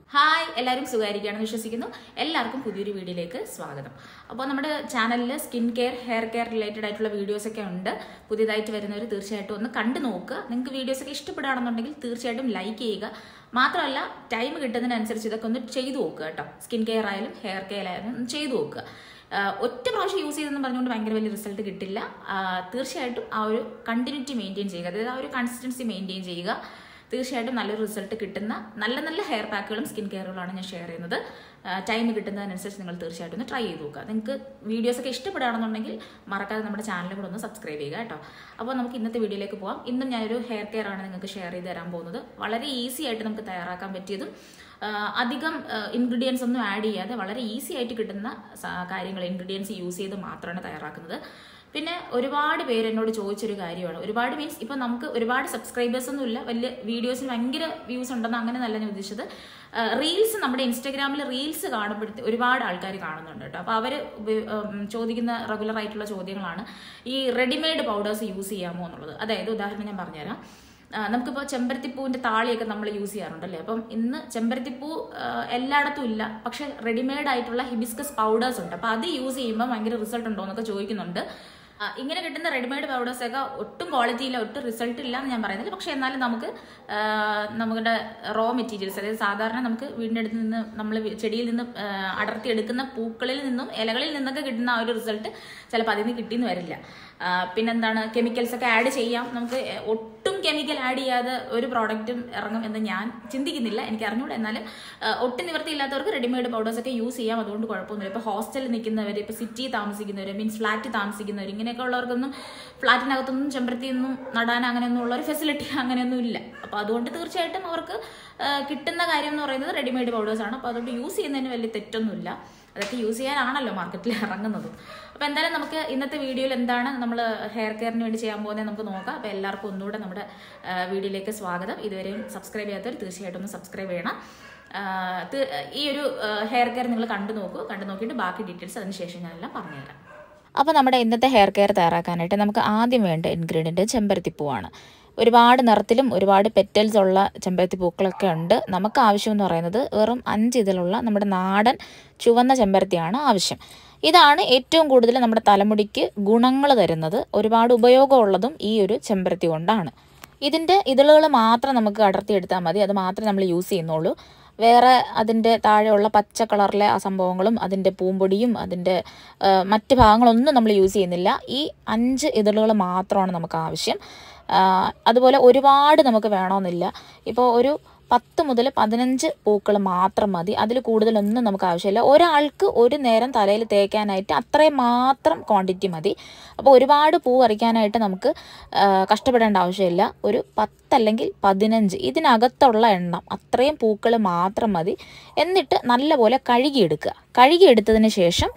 Hi എല്ലാവരും സുഖമായിരിക്കുകയാണെന്ന് വിശ്വസിക്കുന്നു എല്ലാവർക്കും പുതിയൊരു വീഡിയോയിലേക്ക് സ്വാഗതം അപ്പോൾ നമ്മുടെ ചാനലിൽ skin care hair care related ആയിട്ടുള്ള വീഡിയോസ് ഒക്കെ ഉണ്ട് പുതിയതായിട്ട് വരുന്നവർ തീർച്ചയായിട്ടും ഒന്ന് കണ്ടു നോക്കുക നിങ്ങൾക്ക് വീഡിയോസ് ഒക്കെ ഇഷ്ടപ്പെടുകയാണെന്നുണ്ടെങ്കിൽ തീർച്ചയായിട്ടും ലൈക്ക് ചെയ്യുക മാത്രമല്ല ടൈം കിട്ടുന്നതിനനുസരിച്ച് ഇതൊക്കെ ഒന്ന് ചെയ്തു നോക്കുക കേട്ടോ സ്കിൻ കെയർ ആയാലും ഹെയർ കെയർ ആയാലും ഒന്ന് ചെയ്തു നോക്കുക ആഹ് ഒറ്റ പ്രാവശ്യം യൂസ് ചെയ്തെന്ന് പറഞ്ഞുകൊണ്ട് ഭയങ്കര വലിയ റിസൾട്ട് കിട്ടില്ല ആഹ് തീർച്ചയായിട്ടും ആ ഒരു കണ്ടിന്യൂറ്റി മെയിൻറ്റെയിൻ ചെയ്യുക അതായത് ആ ഒരു കൺസിസ്റ്റൻസി മെയിൻറ്റെയിൻ ചെയ്യുക തീർച്ചയായിട്ടും നല്ലൊരു റിസൾട്ട് കിട്ടുന്ന നല്ല നല്ല ഹെയർ പാക്കുകളും സ്കിൻ കെയറുകളാണ് ഞാൻ ഷെയർ ചെയ്യുന്നത് ടൈം കിട്ടുന്നതിനനുസരിച്ച് നിങ്ങൾ തീർച്ചയായിട്ടും ഒന്ന് ട്രൈ ചെയ്ത് നോക്കുക നിങ്ങൾക്ക് വീഡിയോസ് ഒക്കെ ഇഷ്ടപ്പെടുകയാണെന്നുണ്ടെങ്കിൽ മറക്കാതെ നമ്മുടെ ചാനലും കൂടെ ഒന്ന് സബ്സ്ക്രൈബ് ചെയ്യുക കേട്ടോ അപ്പോൾ നമുക്ക് ഇന്നത്തെ വീഡിയോയിലേക്ക് പോകാം ഇന്നും ഞാനൊരു ഹെയർ കെയർ ആണ് നിങ്ങൾക്ക് ഷെയർ ചെയ്ത് തരാൻ പോകുന്നത് വളരെ ഈസി ആയിട്ട് നമുക്ക് തയ്യാറാക്കാൻ പറ്റിയതും ആഹ് അധികം ഇൻഗ്രീഡിയൻസ് ഒന്നും ആഡ് ചെയ്യാതെ വളരെ ഈസി ആയിട്ട് കിട്ടുന്ന സ- കാര്യങ്ങൾ ഇൻഗ്രീഡിയൻസ് യൂസ് ചെയ്ത് മാത്രമാണ് തയ്യാറാക്കുന്നത് പിന്നെ ഒരുപാട് പേര് എന്നോട് ചോദിച്ചൊരു കാര്യമാണ് ഒരുപാട് മീൻസ് ഇപ്പം നമുക്ക് ഒരുപാട് സബ്സ്ക്രൈബേഴ്സ് ഒന്നും ഇല്ല വലിയ വീഡിയോസിന് ഭയങ്കര വ്യൂസ് ഉണ്ടെന്ന് അങ്ങനെ നല്ല ഞാൻ ഉദ്ദേശിച്ചത് റീൽസ് നമ്മുടെ ഇൻസ്റ്റാഗ്രാമിൽ റീൽസ് കാണുമ്പോഴത്തെ ഒരുപാട് ആൾക്കാർ കാണുന്നുണ്ട് കേട്ടോ അപ്പോൾ അവർ ചോദിക്കുന്ന റെഗുലർ ആയിട്ടുള്ള ചോദ്യങ്ങളാണ് ഈ റെഡിമെയ്ഡ് പൗഡേഴ്സ് യൂസ് ചെയ്യാമോ എന്നുള്ളത് അതായത് ഉദാഹരണം ഞാൻ പറഞ്ഞുതരാം ആ, നമുക്കിപ്പോൾ ചെമ്പരത്തിപ്പൂവിൻ്റെ താളിയൊക്കെ നമ്മൾ യൂസ് ചെയ്യാറുണ്ടല്ലേ അപ്പം ഇന്ന് ചെമ്പരത്തിപ്പൂ ആ, എല്ലായിടത്തും ഇല്ല പക്ഷെ റെഡിമെയ്ഡ് ആയിട്ടുള്ള ഹിബിസ്കസ് പൗഡേഴ്സ് ഉണ്ട് അപ്പോൾ അത് യൂസ് ചെയ്യുമ്പോൾ ഭയങ്കര റിസൾട്ട് ഉണ്ടോ എന്നൊക്കെ ചോദിക്കുന്നുണ്ട് ആ, ഇങ്ങനെ കിട്ടുന്ന റെഡിമെയ്ഡ് പൗഡേഴ്സ് ഒക്കെ ഒട്ടും ക്വാളിറ്റി ഇല്ല ഒട്ടും റിസൾട്ട് ഇല്ല എന്ന് ഞാൻ പറയുന്നില്ല പക്ഷെ എന്നാലും നമുക്ക് ആ, നമ്മുടെ റോ മെറ്റീരിയൽസ് അതായത് സാധാരണ നമുക്ക് വീടിൻ്റെ അടുത്ത് നിന്ന് നമ്മൾ ചെടിയിൽ നിന്ന് ആ, അടർത്തിയെടുക്കുന്ന പൂക്കളിൽ നിന്നും ഇലകളിൽ നിന്നൊക്കെ കിട്ടുന്ന ആ ഒരു റിസൾട്ട് ചിലപ്പോൾ അതിൽ നിന്ന് കിട്ടിയെന്ന് വരില്ല ആ, പിന്നെന്താണ് കെമിക്കൽസ് ഒക്കെ ആഡ് ചെയ്യാം നമുക്ക് ഒട്ടും കെമിക്കൽ ആഡ് ചെയ്യാതെ ഒരു പ്രോഡക്റ്റും ഇറങ്ങും എന്ന് ഞാൻ ചിന്തിക്കുന്നില്ല എനിക്ക് അറിഞ്ഞൂടെ എന്നാലും ആ, ഒട്ടും നിവൃത്തിയില്ലാത്തവർക്ക് റെഡിമെയ്ഡ് പൗഡേഴ്സ് ഒക്കെ യൂസ് ചെയ്യാം അതുകൊണ്ട് കുഴപ്പമൊന്നുമില്ല ഇപ്പോൾ ഹോസ്റ്റലിൽ നിൽക്കുന്നവർ ഇപ്പോൾ സിറ്റി താമസിക്കുന്നവർ മീൻസ് ഫ്ലാറ്റ് താമസിക്കുന്നവർ ഇങ്ങനെയൊക്കെ ഉള്ളവർക്കൊന്നും ഫ്ലാറ്റിനകത്തൊന്നും ചെമ്പരത്തിയൊന്നും നടാൻ അങ്ങനെയൊന്നും ഉള്ള ഒരു ഫെസിലിറ്റി അങ്ങനെയൊന്നും ഇല്ല അപ്പോൾ അതുകൊണ്ട് തീർച്ചയായിട്ടും അവർക്ക് ആ, കിട്ടുന്ന കാര്യം എന്ന് പറയുന്നത് റെഡിമെയ്ഡ് പൗഡേഴ്സ് ആണ് അപ്പോൾ അതുകൊണ്ട് യൂസ് ചെയ്യുന്നതിന് വലിയ തെറ്റൊന്നുമില്ല അതൊക്കെ യൂസ് ചെയ്യാനാണല്ലോ മാർക്കറ്റിൽ ഇറങ്ങുന്നത് അപ്പോൾ എന്തായാലും നമുക്ക് ഇന്നത്തെ വീഡിയോയിൽ എന്താണ് നമ്മൾ ഹെയർ കെയറിന് വേണ്ടി ചെയ്യാൻ പോകുന്നത് നമുക്ക് നോക്കാം അപ്പോൾ എല്ലാവർക്കും ഒന്നുകൂടെ നമ്മുടെ ആ, വീഡിയോയിലേക്ക് സ്വാഗതം ഇതുവരെയും സബ്സ്ക്രൈബ് ചെയ്യാത്തവർ തീർച്ചയായിട്ടും ഒന്ന് സബ്സ്ക്രൈബ് ചെയ്യണം ആ, ത്- ഈ ഒരു ഹെയർ കെയർ നിങ്ങൾ കണ്ടു നോക്കൂ കണ്ടു നോക്കിയിട്ട് ബാക്കി ഡീറ്റെയിൽസ് അതിന് ശേഷം ഞാനെല്ലാം പറഞ്ഞുതരാം അപ്പോൾ നമ്മുടെ ഇന്നത്തെ ഹെയർ കെയർ തയ്യാറാക്കാനായിട്ട് നമുക്ക് ആദ്യം വേണ്ട ഇൻഗ്രീഡിയൻറ്റ് ചെമ്പരത്തിപ്പൂവാണ് ഒരുപാട് നിറത്തിലും ഒരുപാട് പെറ്റൽസ് ഉള്ള ചെമ്പരത്തി പൂക്കളൊക്കെ ഉണ്ട് നമുക്ക് ആവശ്യം എന്ന് പറയുന്നത് വെറും അഞ്ച് ഇതിലുള്ള നമ്മുടെ നാടൻ ചുവന്ന ചെമ്പരത്തിയാണ് ആവശ്യം ഇതാണ് ഏറ്റവും കൂടുതൽ നമ്മുടെ തലമുടിക്ക് ഗുണങ്ങൾ തരുന്നത് ഒരുപാട് ഉപയോഗമുള്ളതും ഈ ഒരു ചെമ്പരത്തി കൊണ്ടാണ് ഇതിൻ്റെ ഇതളുകൾ മാത്രം നമുക്ക് അടർത്തിയെടുത്താൽ മതി അത് മാത്രമേ നമ്മൾ യൂസ് ചെയ്യുന്നുള്ളൂ വേറെ അതിൻ്റെ താഴെയുള്ള പച്ച കളറിലെ ആ സംഭവങ്ങളും അതിൻ്റെ പൂമ്പൊടിയും അതിൻ്റെ ആ, മറ്റ് ഭാഗങ്ങളൊന്നും നമ്മൾ യൂസ് ചെയ്യുന്നില്ല ഈ അഞ്ച് ഇതളുകൾ മാത്രമാണ് നമുക്ക് ആവശ്യം ആ, അതുപോലെ ഒരുപാട് നമുക്ക് വേണമെന്നില്ല ഇപ്പോൾ ഒരു പത്ത് മുതൽ പതിനഞ്ച് പൂക്കൾ മാത്രം മതി അതിൽ കൂടുതലൊന്നും നമുക്ക് ആവശ്യമില്ല ഒരാൾക്ക് ഒരു നേരം തലയിൽ തേക്കാനായിട്ട് അത്രയും മാത്രം ക്വാണ്ടിറ്റി മതി അപ്പോൾ ഒരുപാട് പൂ പറിക്കാനായിട്ട് നമുക്ക് ആ, കഷ്ടപ്പെടേണ്ട ആവശ്യമില്ല ഒരു പത്തല്ലെങ്കിൽ പതിനഞ്ച് ഇതിനകത്തുള്ള എണ്ണം അത്രയും പൂക്കൾ മാത്രം മതി എന്നിട്ട് നല്ലപോലെ കഴുകിയെടുക്കുക കഴുകിയെടുത്തതിന് ശേഷം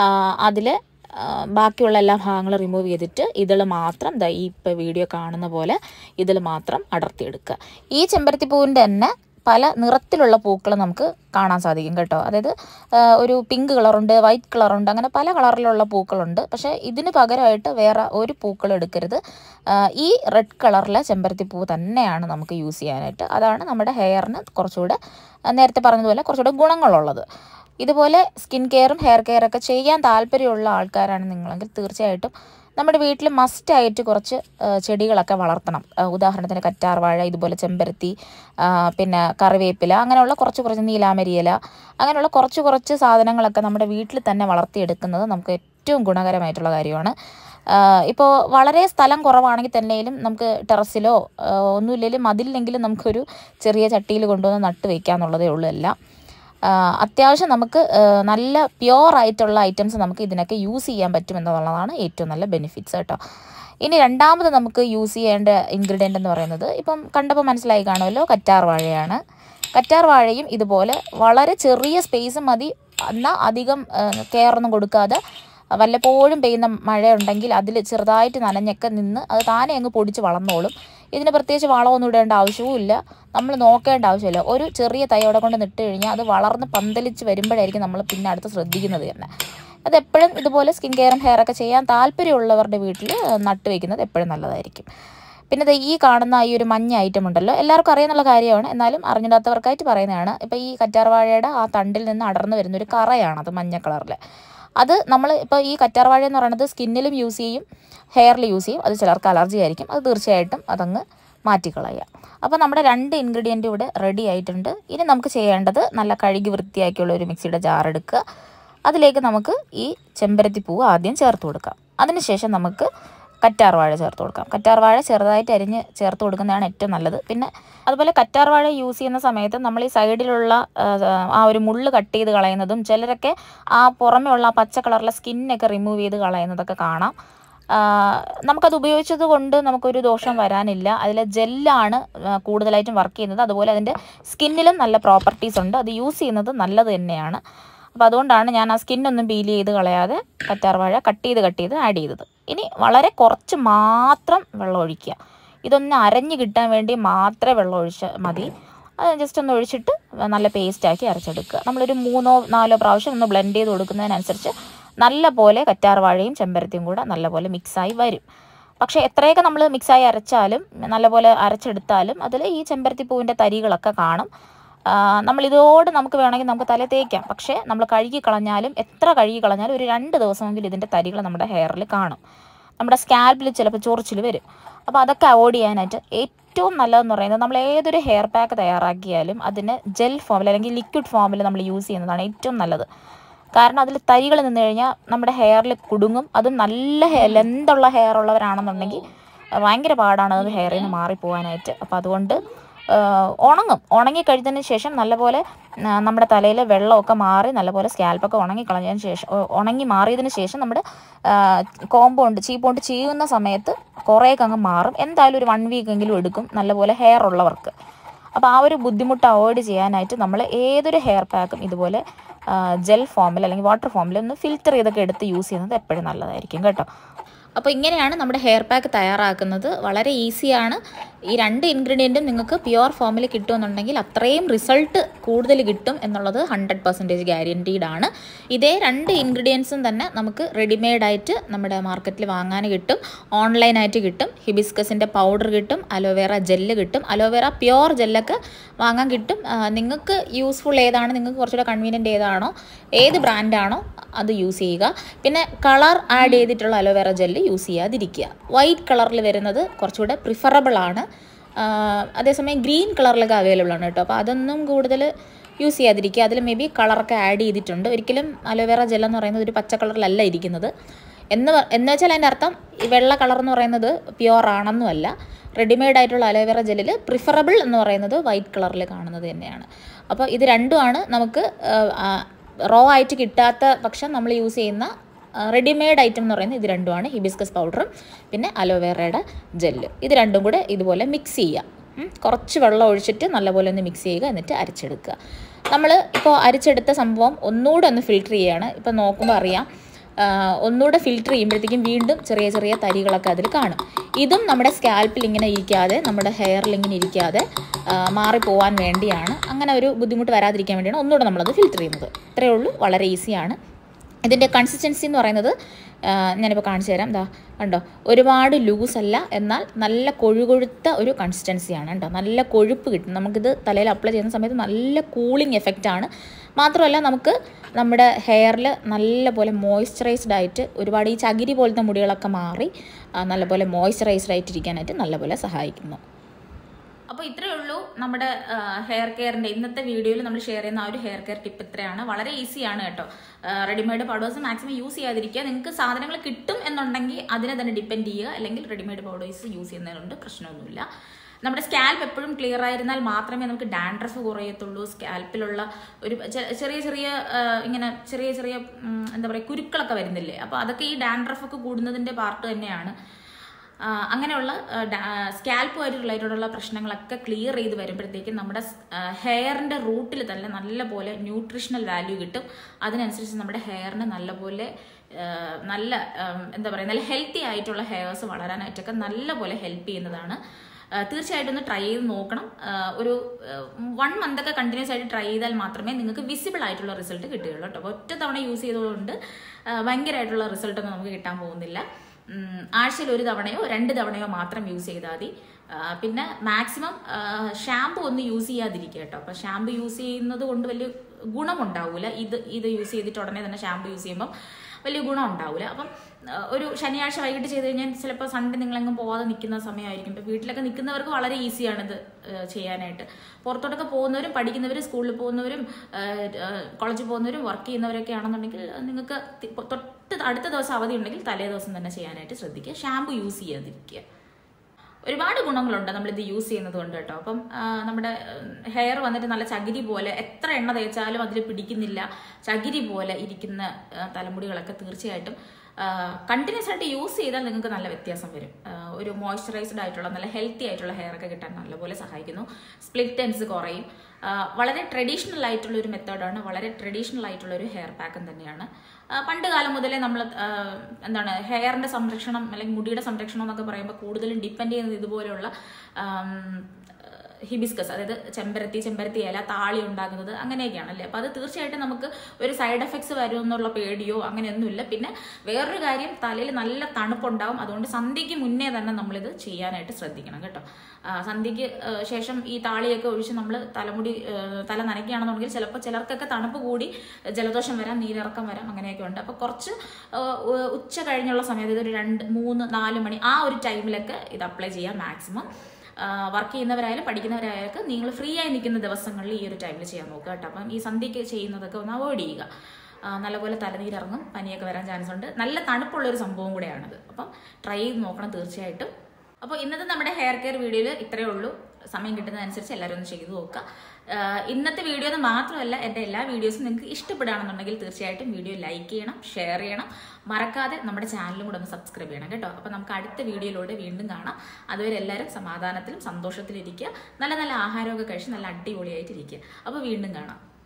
അതിൽ ബാക്കിയുള്ള എല്ലാ ഭാഗങ്ങളും റിമൂവ് ചെയ്തിട്ട് ഇതിൽ മാത്രം ദാ ഈ ഇപ്പോൾ വീഡിയോ കാണുന്ന പോലെ ഇതിൽ മാത്രം അടർത്തിയെടുക്കുക ഈ ചെമ്പരത്തി പൂവിൻ്റെ തന്നെ പല നിറത്തിലുള്ള പൂക്കൾ നമുക്ക് കാണാൻ സാധിക്കും കേട്ടോ അതായത് ആ, ഒരു പിങ്ക് കളറുണ്ട് വൈറ്റ് കളറുണ്ട് അങ്ങനെ പല കളറിലുള്ള പൂക്കളുണ്ട് പക്ഷേ ഇതിന് പകരമായിട്ട് വേറെ ഒരു പൂക്കൾ എടുക്കരുത് ആ, ഈ റെഡ് കളറിലെ ചെമ്പരത്തി പൂ തന്നെയാണ് നമുക്ക് യൂസ് ചെയ്യാനായിട്ട് അതാണ് നമ്മുടെ ഹെയറിന് കുറച്ചുകൂടെ ആ, നേരത്തെ പറഞ്ഞതുപോലെ കുറച്ചുകൂടെ ഗുണങ്ങളുള്ളത് ഇതുപോലെ സ്കിൻ കെയറും ഹെയർ കെയറൊക്കെ ചെയ്യാൻ താല്പര്യമുള്ള ആൾക്കാരാണ് നിങ്ങളെങ്കിൽ തീർച്ചയായിട്ടും നമ്മുടെ വീട്ടിൽ മസ്റ്റായിട്ട് കുറച്ച് ആ, ചെടികളൊക്കെ വളർത്തണം ആ, ഉദാഹരണത്തിന് കറ്റാർവാഴ ഇതുപോലെ ചെമ്പരത്തി ആ, പിന്നെ കറിവേപ്പില അങ്ങനെയുള്ള കുറച്ച് കുറച്ച് നീലാമരി ഇല അങ്ങനെയുള്ള കുറച്ച് കുറച്ച് സാധനങ്ങളൊക്കെ നമ്മുടെ വീട്ടിൽ തന്നെ വളർത്തിയെടുക്കുന്നത് നമുക്ക് ഏറ്റവും ഗുണകരമായിട്ടുള്ള കാര്യമാണ് ഇപ്പോൾ വളരെ സ്ഥലം കുറവാണെങ്കിൽ തന്നെയും നമുക്ക് ടെറസിലോ ആ, ഒന്നുമില്ലെങ്കിലും മതിലില്ലെങ്കിലും നമുക്കൊരു ചെറിയ ചട്ടിയിൽ കൊണ്ടുവന്ന് നട്ട് വയ്ക്കാന്നുള്ളതേ ഉള്ളൂ എല്ലാം ആ, അത്യാവശ്യം നമുക്ക് ആ, നല്ല പ്യുവർ ആയിട്ടുള്ള ഐറ്റംസ് നമുക്ക് ഇതിനൊക്കെ യൂസ് ചെയ്യാൻ പറ്റുമെന്നുള്ളതാണ് ഏറ്റവും നല്ല ബെനിഫിറ്റ്സ് കേട്ടോ ഇനി രണ്ടാമത് നമുക്ക് യൂസ് ചെയ്യേണ്ട ഇൻഗ്രീഡിയൻ്റ് എന്ന് പറയുന്നത് ഇപ്പം കണ്ടപ്പോൾ മനസ്സിലായി കാണുമല്ലോ കറ്റാർ വാഴയാണ് കറ്റാർ വാഴയും ഇതുപോലെ വളരെ ചെറിയ സ്പേസ് മതി എന്നാൽ അധികം കെയർ ഒന്നും കൊടുക്കാതെ വല്ലപ്പോഴും പെയ്യുന്ന മഴയുണ്ടെങ്കിൽ അതിൽ ചെറുതായിട്ട് നനഞ്ഞൊക്കെ നിന്ന് അത് താനെ അങ്ങ് പൊടിച്ച് വളർന്നോളും ഇതിന് പ്രത്യേകിച്ച് വളമൊന്നും ഇടേണ്ട ആവശ്യവും ഇല്ല നമ്മൾ നോക്കേണ്ട ആവശ്യമില്ല ഒരു ചെറിയ തൈ അവിടെ കൊണ്ട് നട്ട് കഴിഞ്ഞാൽ അത് വളർന്ന് പന്തലിച്ച് വരുമ്പോഴായിരിക്കും നമ്മൾ പിന്നെ അടുത്ത് ശ്രദ്ധിക്കുന്നത് തന്നെ അതെപ്പോഴും ഇതുപോലെ സ്കിൻ കെയറും ഹെയർ ഒക്കെ ചെയ്യാൻ താല്പര്യമുള്ളവരുടെ വീട്ടിൽ നട്ട് വയ്ക്കുന്നത് എപ്പോഴും നല്ലതായിരിക്കും പിന്നെ ദേ ഈ കാണുന്ന ഈ ഒരു മഞ്ഞ ഐറ്റം ഉണ്ടല്ലോ എല്ലാവർക്കും അറിയാന്നുള്ള കാര്യമാണ് എന്നാലും അറിഞ്ഞിടാത്തവർക്കായിട്ട് പറയുന്നതാണ് ഇപ്പോൾ ഈ കറ്റാർവാഴയുടെ ആ തണ്ടിൽ നിന്ന് അടർന്നു വരുന്ന ഒരു കറയാണത് മഞ്ഞ കളറിൽ അത് നമ്മൾ ഇപ്പോൾ ഈ കറ്റാർവാഴ എന്ന് പറയുന്നത് സ്കിന്നിലും യൂസ് ചെയ്യും ഹെയറിൽ യൂസ് ചെയ്യും അത് ചിലർക്ക് അലർജി ആയിരിക്കും അത് തീർച്ചയായിട്ടും അതങ്ങ് മാറ്റിക്കളയുക അപ്പോൾ നമ്മുടെ രണ്ട് ഇൻഗ്രീഡിയൻറ്റും ഇവിടെ റെഡി ആയിട്ടുണ്ട് ഇനി നമുക്ക് ചെയ്യേണ്ടത് നല്ല കഴുകി വൃത്തിയാക്കിയുള്ള ഒരു മിക്സിയുടെ ജാർ എടുക്കുക അതിലേക്ക് നമുക്ക് ഈ ചെമ്പരത്തി പൂവ് ആദ്യം ചേർത്ത് കൊടുക്കാം അതിനുശേഷം നമുക്ക് കറ്റാർവാഴ ചേർത്ത് കൊടുക്കാം കറ്റാർവാഴ ചെറുതായിട്ട് അരിഞ്ഞ് ചേർത്ത് കൊടുക്കുന്നതാണ് ഏറ്റവും നല്ലത് പിന്നെ അതുപോലെ കറ്റാർവാഴ യൂസ് ചെയ്യുന്ന സമയത്ത് നമ്മൾ ഈ സൈഡിലുള്ള ആ, ആ ഒരു മുള്ള് കട്ട് ചെയ്ത് കളയുന്നതും ചിലരൊക്കെ ആ പുറമേ ഉള്ള ആ പച്ച കളറിലെ സ്കിന്നൊക്കെ റിമൂവ് ചെയ്ത് കളയുന്നതൊക്കെ കാണാം ആ, നമുക്കത് ഉപയോഗിച്ചത് കൊണ്ട് നമുക്കൊരു ദോഷം വരാനില്ല അതിലെ ജെല്ലാണ് കൂടുതലായിട്ടും വർക്ക് ചെയ്യുന്നത് അതുപോലെ അതിൻ്റെ സ്കിന്നിലും നല്ല പ്രോപ്പർട്ടീസ് ഉണ്ട് അത് യൂസ് ചെയ്യുന്നത് നല്ലത് തന്നെയാണ് അപ്പോൾ അതുകൊണ്ടാണ് ഞാൻ ആ സ്കിന്നൊന്നും പീൽ ചെയ്ത് കളയാതെ കറ്റാർവാഴ കട്ട് ചെയ്ത് കട്ട് ചെയ്ത് ആഡ് ചെയ്തത് ഇനി വളരെ കുറച്ച് മാത്രം വെള്ളം ഒഴിക്കുക ഇതൊന്ന് അരഞ്ഞ് കിട്ടാൻ വേണ്ടി മാത്രമേ വെള്ളം ഒഴിച്ചാൽ മതി അത് ജസ്റ്റ് ഒന്ന് ഒഴിച്ചിട്ട് നല്ല പേസ്റ്റാക്കി അരച്ചെടുക്കുക നമ്മളൊരു മൂന്നോ നാലോ പ്രാവശ്യം ഒന്ന് ബ്ലെൻഡ് ചെയ്ത് കൊടുക്കുന്നതിനനുസരിച്ച് നല്ല പോലെ കറ്റാർവാഴയും ചെമ്പരത്തിയും കൂടെ നല്ലപോലെ മിക്സായി വരും പക്ഷേ എത്രയൊക്കെ നമ്മൾ മിക്സായി അരച്ചാലും നല്ലപോലെ അരച്ചെടുത്താലും അതിൽ ഈ ചെമ്പരത്തി പൂവിൻ്റെ തരികളൊക്കെ കാണും ആ, നമ്മൾ ഇതോട് നമുക്ക് വേണമെങ്കിൽ നമുക്ക് തല തേക്കാം പക്ഷേ നമ്മൾ കഴുകി കളഞ്ഞാലും എത്ര കഴുകി കളഞ്ഞാലും ഒരു രണ്ട് ദിവസമെങ്കിലും ഇതിൻ്റെ തരികൾ നമ്മുടെ ഹെയറിൽ കാണും നമ്മുടെ സ്കാൽപ്പിൽ ചിലപ്പോൾ ചൊറിച്ചിൽ വരും അപ്പോൾ അതൊക്കെ അവോയ്ഡ് ചെയ്യാനായിട്ട് ഏറ്റവും നല്ലതെന്ന് പറയുന്നത് നമ്മൾ ഏതൊരു ഹെയർ പാക്ക് തയ്യാറാക്കിയാലും അതിന് ജെൽ ഫോമിൽ അല്ലെങ്കിൽ ലിക്വിഡ് ഫോമിൽ നമ്മൾ യൂസ് ചെയ്യുന്നതാണ് ഏറ്റവും നല്ലത് കാരണം അതിൽ തരികൾ നിന്ന് കഴിഞ്ഞാൽ നമ്മുടെ ഹെയറിൽ കുടുങ്ങും അതും നല്ല ഹെയർ ലെന്തുള്ള ഹെയർ ഉള്ളവരാണെന്നുണ്ടെങ്കിൽ അഹ് ഭയങ്കര പാടാണ് അത് ഹെയറിൽ നിന്ന് മാറിപ്പോകാനായിട്ട് അപ്പോൾ അതുകൊണ്ട് ആഹ് ഉണങ്ങും ഉണങ്ങി കഴിഞ്ഞതിന് ശേഷം നല്ലപോലെ ആ, നമ്മുടെ തലയിലെ വെള്ളമൊക്കെ മാറി നല്ലപോലെ സ്കാൽപ്പൊക്കെ ഉണങ്ങി കളഞ്ഞതിന് ശേഷം ഉ- ഉണങ്ങി മാറിയതിന് ശേഷം നമ്മുടെ കോമ്പൗണ്ട് ചീപ്പോണ്ട് ചെയ്യുന്ന സമയത്ത് കുറേയൊക്കെ അങ്ങ് മാറും എന്തായാലും ഒരു വൺ വീക്ക് എങ്കിലും എടുക്കും നല്ലപോലെ ഹെയർ ഉള്ളവർക്ക് അപ്പോൾ ആ ഒരു ബുദ്ധിമുട്ട് അവോയ്ഡ് ചെയ്യാനായിട്ട് നമ്മൾ ഏതൊരു ഹെയർ പാക്കും ഇതുപോലെ ജെൽ ഫോമിൽ അല്ലെങ്കിൽ വാട്ടർ ഫോമിൽ ഒന്ന് ഫിൽറ്റർ ചെയ്തൊക്കെ എടുത്ത് യൂസ് ചെയ്യുന്നത് എപ്പോഴും നല്ലതായിരിക്കും കേട്ടോ അപ്പോൾ ഇങ്ങനെയാണ് നമ്മുടെ ഹെയർ പാക്ക് തയ്യാറാക്കുന്നത് വളരെ ഈസിയാണ് ഈ രണ്ട് ഇൻഗ്രീഡിയൻറ്റും നിങ്ങൾക്ക് പ്യുവർ ഫോമിൽ കിട്ടുമെന്നുണ്ടെങ്കിൽ അത്രയും റിസൾട്ട് കൂടുതൽ കിട്ടും എന്നുള്ളത് ഹൺഡ്രഡ് പെർസെൻറ്റേജ് ഗ്യാരൻറ്റീഡ് ആണ് ഇതേ രണ്ട് ഇൻഗ്രീഡിയൻസും തന്നെ നമുക്ക് റെഡിമെയ്ഡായിട്ട് നമ്മുടെ മാർക്കറ്റിൽ വാങ്ങാൻ കിട്ടും ഓൺലൈനായിട്ട് കിട്ടും ഹിബിസ്കസിൻ്റെ പൗഡർ കിട്ടും അലോവേറ ജെല്ല് കിട്ടും അലോവേറ പ്യുവർ ജെല്ലൊക്കെ വാങ്ങാൻ കിട്ടും ആ, നിങ്ങൾക്ക് യൂസ്ഫുൾ ഏതാണ് നിങ്ങൾക്ക് കുറച്ചുകൂടെ കൺവീനിയൻ്റ് ഏതാണോ ഏത് ബ്രാൻഡാണോ അത് യൂസ് ചെയ്യുക പിന്നെ കളർ ആഡ് ചെയ്തിട്ടുള്ള അലോവേറ ജെല്ല് യൂസ് ചെയ്യാതിരിക്കുക വൈറ്റ് കളറിൽ വരുന്നത് കുറച്ചുകൂടെ പ്രിഫറബിൾ ആണ് ആ, അതേസമയം ഗ്രീൻ കളറിലൊക്കെ അവൈലബിൾ ആണ് കേട്ടോ അപ്പോൾ അതൊന്നും കൂടുതൽ യൂസ് ചെയ്യാതിരിക്കുക അതിൽ മേ ബി കളറൊക്കെ ആഡ് ചെയ്തിട്ടുണ്ട് ഒരിക്കലും അലോവേറ ജെൽ എന്ന് പറയുന്നത് ഒരു പച്ച കളറിലല്ല ഇരിക്കുന്നത് എന്ന് പ- എന്ന് വെച്ചാൽ അതിൻ്റെ അർത്ഥം ഈ വെള്ള കളർ എന്ന് പറയുന്നത് പ്യുവർ ആണെന്നുമല്ല റെഡിമെയ്ഡ് ആയിട്ടുള്ള അലോവേറ ജെല്ലിൽ പ്രിഫറബിൾ എന്ന് പറയുന്നത് വൈറ്റ് കളറിൽ കാണുന്നത് തന്നെയാണ് അപ്പോൾ ഇത് രണ്ടുമാണ് നമുക്ക് റോ ആയിട്ട് കിട്ടാത്ത പക്ഷം നമ്മൾ യൂസ് ചെയ്യുന്ന റെഡിമെയ്ഡ് ഐറ്റം എന്ന് പറയുന്നത് ഇത് രണ്ടുമാണ് ഹിബിസ്കസ് പൗഡറും പിന്നെ അലോവേറയുടെ ജെല്ല് ഇത് രണ്ടും കൂടെ ഇതുപോലെ മിക്സ് ചെയ്യുക ഉം. കുറച്ച് വെള്ളം ഒഴിച്ചിട്ട് നല്ലപോലെ ഒന്ന് മിക്സ് ചെയ്യുക എന്നിട്ട് അരച്ചെടുക്കുക നമ്മൾ ഇപ്പോൾ അരച്ചെടുത്ത സംഭവം ഒന്നുകൂടെ ഒന്ന് ഫിൽറ്റർ ചെയ്യുകയാണ് ഇപ്പോൾ നോക്കുമ്പോൾ അറിയാം ആ, ഒന്നുകൂടെ ഫിൽറ്റർ ചെയ്യുമ്പോഴത്തേക്കും വീണ്ടും ചെറിയ ചെറിയ തരികളൊക്കെ അതിൽ കാണും ഇതും നമ്മുടെ സ്കാൽപ്പിൽ ഇങ്ങനെ ഇരിക്കാതെ നമ്മുടെ ഹെയറിൽ ഇങ്ങനെ ഇരിക്കാതെ ആ, മാറിപ്പോവാൻ വേണ്ടിയാണ് അങ്ങനെ ഒരു ബുദ്ധിമുട്ട് വരാതിരിക്കാൻ വേണ്ടിയാണ് ഒന്നുകൂടെ നമ്മളത് ഫിൽറ്റർ ചെയ്യുന്നത് ഇത്രയേ ഉള്ളൂ വളരെ ഈസിയാണ് ഇതിൻ്റെ കൺസിസ്റ്റൻസി എന്ന് പറയുന്നത് ആ, ഞാനിപ്പോൾ കാണിച്ചു തരാം എന്താ കണ്ടോ ഒരുപാട് ലൂസ് അല്ല എന്നാൽ നല്ല കൊഴുകൊഴുത്ത ഒരു കൺസിസ്റ്റൻസിയാണ് കേട്ടോ നല്ല കൊഴുപ്പ് കിട്ടും നമുക്കിത് തലയിൽ അപ്ലൈ ചെയ്യുന്ന സമയത്ത് നല്ല കൂളിംഗ് എഫക്റ്റ് ആണ് മാത്രമല്ല നമുക്ക് നമ്മുടെ ഹെയറിൽ നല്ലപോലെ മോയ്സ്ചറൈസ്ഡ് ആയിട്ട് ഒരുപാട് ഈ ചകിരി പോലത്തെ മുടികളൊക്കെ മാറി ആ, നല്ലപോലെ മോയ്സ്ചറൈസ്ഡ് ആയിട്ടിരിക്കാനായിട്ട് നല്ലപോലെ സഹായിക്കുന്നു അപ്പോൾ ഇത്രയേ ഉള്ളൂ നമ്മുടെ ഹെയർ കെയറിന്റെ ഇന്നത്തെ വീഡിയോയിൽ നമ്മൾ ഷെയർ ചെയ്യുന്ന ആ ഒരു ഹെയർ കെയർ ടിപ്പ് ഇത്രയാണ് വളരെ ഈസിയാണ് കേട്ടോ റെഡിമെയ്ഡ് പൗഡേഴ്സ് മാക്സിമം യൂസ് ചെയ്യാതിരിക്കുക നിങ്ങൾക്ക് സാധനങ്ങൾ കിട്ടും എന്നുണ്ടെങ്കിൽ അതിനെ തന്നെ ഡിപ്പെൻഡ് ചെയ്യുക അല്ലെങ്കിൽ റെഡിമെയ്ഡ് പൗഡേഴ്സ് യൂസ് ചെയ്യുന്നതിനുണ്ട് പ്രശ്നമൊന്നുമില്ല നമ്മുടെ സ്കാൽപ്പ് എപ്പോഴും ക്ലിയർ ആയിരുന്നാൽ മാത്രമേ നമുക്ക് ഡാൻഡ്രഫ് കുറയത്തുള്ളൂ സ്കാൽപ്പിലുള്ള ഒരു ചെ- ചെറിയ ചെറിയ ആ, ഇങ്ങനെ ചെറിയ ചെറിയ ഉം, എന്താ പറയുക കുരുക്കളൊക്കെ വരുന്നില്ലേ അപ്പോൾ അതൊക്കെ ഈ ഡാൻഡ്രഫ് ഒക്കെ കൂടുന്നതിൻ്റെ പാർട്ട് തന്നെയാണ് ആ, അങ്ങനെയുള്ള സ്കാൽപ്പുമായിട്ട് റിലേറ്റഡ് ഉള്ള പ്രശ്നങ്ങളൊക്കെ ക്ലിയർ ചെയ്ത് വരുമ്പോഴത്തേക്കും നമ്മുടെ ഹെയറിന്റെ റൂട്ടിൽ തന്നെ നല്ലപോലെ ന്യൂട്രീഷണൽ വാല്യൂ കിട്ടും അതിനനുസരിച്ച് നമ്മുടെ ഹെയറിന് നല്ലപോലെ ആ, നല്ല ഉം, എന്താ പറയുക നല്ല ഹെൽത്തി ആയിട്ടുള്ള ഹെയർസ് വളരാനായിട്ടൊക്കെ നല്ലപോലെ ഹെൽപ്പ് ചെയ്യുന്നതാണ് ആ, തീർച്ചയായിട്ടും ഒന്ന് ട്രൈ ചെയ്ത് നോക്കണം ആ, ഒരു വൺ മന്ത് ഒക്കെ കണ്ടിന്യൂസ് ആയിട്ട് ട്രൈ ചെയ്താൽ മാത്രമേ നിങ്ങൾക്ക് വിസിബിൾ ആയിട്ടുള്ള റിസൾട്ട് കിട്ടുകയുള്ളൂ കേട്ടോ അപ്പോൾ ഒറ്റ തവണ യൂസ് ചെയ്തതുകൊണ്ട് ആ, ഭയങ്കരമായിട്ടുള്ള റിസൾട്ടൊന്നും നമുക്ക് കിട്ടാൻ പോകുന്നില്ല ഉം, ആഴ്ചയിൽ ഒരു തവണയോ രണ്ട് തവണയോ മാത്രം യൂസ് ചെയ്താൽ മതി ആ, പിന്നെ മാക്സിമം ഷാമ്പു ഒന്ന് യൂസ് ചെയ്യാതിരിക്കുക കേട്ടോ അപ്പോൾ ഷാമ്പു യൂസ് ചെയ്യുന്നത് കൊണ്ട് വലിയ ഗുണമുണ്ടാവില്ല ഇത് ഇത് യൂസ് ചെയ്തിട്ട് ഉടനെ തന്നെ ഷാമ്പു യൂസ് ചെയ്യുമ്പം വലിയ ഗുണം ഉണ്ടാവില്ല അപ്പം ആ, ഒരു ശനിയാഴ്ച വൈകിട്ട് ചെയ്ത് കഴിഞ്ഞാൽ ചിലപ്പോൾ സൺഡേ നിങ്ങളെങ്ങും പോകാതെ നിൽക്കുന്ന സമയമായിരിക്കും ഇപ്പോൾ വീട്ടിലൊക്കെ നിൽക്കുന്നവർക്ക് വളരെ ഈസിയാണ് ഇത് ആ, ചെയ്യാനായിട്ട് പുറത്തോട്ടൊക്കെ പോകുന്നവരും പഠിക്കുന്നവരും സ്കൂളിൽ പോകുന്നവരും കോളേജിൽ പോകുന്നവരും വർക്ക് ചെയ്യുന്നവരൊക്കെ ആണെന്നുണ്ടെങ്കിൽ നിങ്ങൾക്ക് തി- തൊട്ട് അടുത്ത ദിവസം അവധി ഉണ്ടെങ്കിൽ തലേ ദിവസം തന്നെ ചെയ്യാനായിട്ട് ശ്രദ്ധിക്കുക ഷാമ്പു യൂസ് ചെയ്യാതിരിക്കുക ഒരുപാട് ഗുണങ്ങളുണ്ട് നമ്മളിത് യൂസ് ചെയ്യുന്നത് കൊണ്ട് കേട്ടോ അപ്പം ആ, നമ്മുടെ ഹെയർ വന്നിട്ട് നല്ല ചകിരി പോലെ എത്ര എണ്ണ തേച്ചാലും അതിൽ പിടിക്കുന്നില്ല ചകിരി പോലെ ഇരിക്കുന്ന ആ, തലമുടികളൊക്കെ തീർച്ചയായിട്ടും കണ്ടിന്യൂസ് ആയിട്ട് യൂസ് ചെയ്താൽ നിങ്ങൾക്ക് നല്ല വ്യത്യാസം വരും ആ, ഒരു മോയ്സ്ചറൈസ്ഡ് ആയിട്ടുള്ള നല്ല ഹെൽത്തി ആയിട്ടുള്ള ഹെയർ ഒക്കെ കിട്ടാൻ നല്ലപോലെ സഹായിക്കുന്നു സ്പ്ലിറ്റ് ടെൻസ് കുറയും ആ, വളരെ ട്രഡീഷണൽ ആയിട്ടുള്ള ഒരു മെത്തേഡാണ് വളരെ ട്രഡീഷണൽ ആയിട്ടുള്ള ഒരു ഹെയർ പാക്കും തന്നെയാണ് ആ, പണ്ട് കാലം മുതലേ നമ്മൾ എന്താണ് ഹെയറിന്റെ സംരക്ഷണം അല്ലെങ്കിൽ മുടിയുടെ സംരക്ഷണം എന്നൊക്കെ പറയുമ്പോൾ കൂടുതലും ഡിപ്പെൻഡ് ചെയ്യുന്നത് ഇതുപോലെയുള്ള ആം, ഹിബിസ്കസ് അതായത് ചെമ്പരത്തി ചെമ്പരത്തി ഇല താളി ഉണ്ടാകുന്നത് അങ്ങനെയൊക്കെയാണ് അല്ലേ അപ്പോൾ അത് തീർച്ചയായിട്ടും നമുക്ക് ഒരു സൈഡ് എഫക്ട്സ് വരും എന്നുള്ള പേടിയോ അങ്ങനെയൊന്നുമില്ല പിന്നെ വേറൊരു കാര്യം തലയിൽ നല്ല തണുപ്പുണ്ടാവും അതുകൊണ്ട് സന്ധ്യയ്ക്ക് മുന്നേ തന്നെ നമ്മളിത് ചെയ്യാനായിട്ട് ശ്രദ്ധിക്കണം കേട്ടോ ആ, സന്ധ്യയ്ക്ക് ആ, ശേഷം ഈ താളിയൊക്കെ ഒഴിച്ച് നമ്മൾ തലമുടി ആ, തല നനയ്ക്കുകയാണെന്നുണ്ടെങ്കിൽ ചിലപ്പോൾ ചിലർക്കൊക്കെ തണുപ്പ് കൂടി ജലദോഷം വരാം നീരിറക്കം വരാം അങ്ങനെയൊക്കെ ഉണ്ട് അപ്പോൾ കുറച്ച് ആ, ഉ- ഉച്ച കഴിഞ്ഞുള്ള സമയത്ത് ഇതൊരു രണ്ട് മൂന്ന് നാല് മണി ആ ഒരു ടൈമിലൊക്കെ ഇത് അപ്ലൈ ചെയ്യാം മാക്സിമം വർക്ക് ചെയ്യുന്നവരായാലും പഠിക്കുന്നവരായാലും നിങ്ങൾ ഫ്രീ ആയി നിൽക്കുന്ന ദിവസങ്ങളിൽ ഈ ഒരു ടൈമിൽ ചെയ്യാൻ നോക്കുക കേട്ടോ അപ്പം ഈ സന്ധ്യയ്ക്ക് ചെയ്യുന്നതൊക്കെ ഒന്ന് അവോയ്ഡ് ചെയ്യുക ആ, നല്ലപോലെ തലനീരിറങ്ങും പനിയൊക്കെ വരാൻ ചാൻസ് ഉണ്ട് നല്ല തണുപ്പുള്ള ഒരു സംഭവം കൂടെയാണിത് അപ്പം ട്രൈ ചെയ്ത് നോക്കണം തീർച്ചയായിട്ടും അപ്പോൾ ഇന്നത്തെ നമ്മുടെ ഹെയർ കെയർ വീഡിയോയിൽ ഇത്രയേ ഉള്ളൂ സമയം കിട്ടുന്നതനുസരിച്ച് എല്ലാവരും ഒന്ന് ചെയ്തു നോക്കുക ആഹ് ഇന്നത്തെ വീഡിയോ എന്ന് മാത്രമല്ല എൻ്റെ എല്ലാ വീഡിയോസും നിങ്ങൾക്ക് ഇഷ്ടപ്പെടുകയാണെന്നുണ്ടെങ്കിൽ തീർച്ചയായിട്ടും വീഡിയോ ലൈക്ക് ചെയ്യണം ഷെയർ ചെയ്യണം മറക്കാതെ നമ്മുടെ ചാനലും കൂടെ ഒന്ന് സബ്സ്ക്രൈബ് ചെയ്യണം കേട്ടോ അപ്പോൾ നമുക്ക് അടുത്ത വീഡിയോയിലൂടെ വീണ്ടും കാണാം അതുവരെ എല്ലാവരും സമാധാനത്തിലും സന്തോഷത്തിലിരിക്കുക നല്ല നല്ല ആഹാരമൊക്കെ കഴിച്ച് നല്ല അടിപൊളിയായിട്ടിരിക്കുക അപ്പോൾ വീണ്ടും കാണാം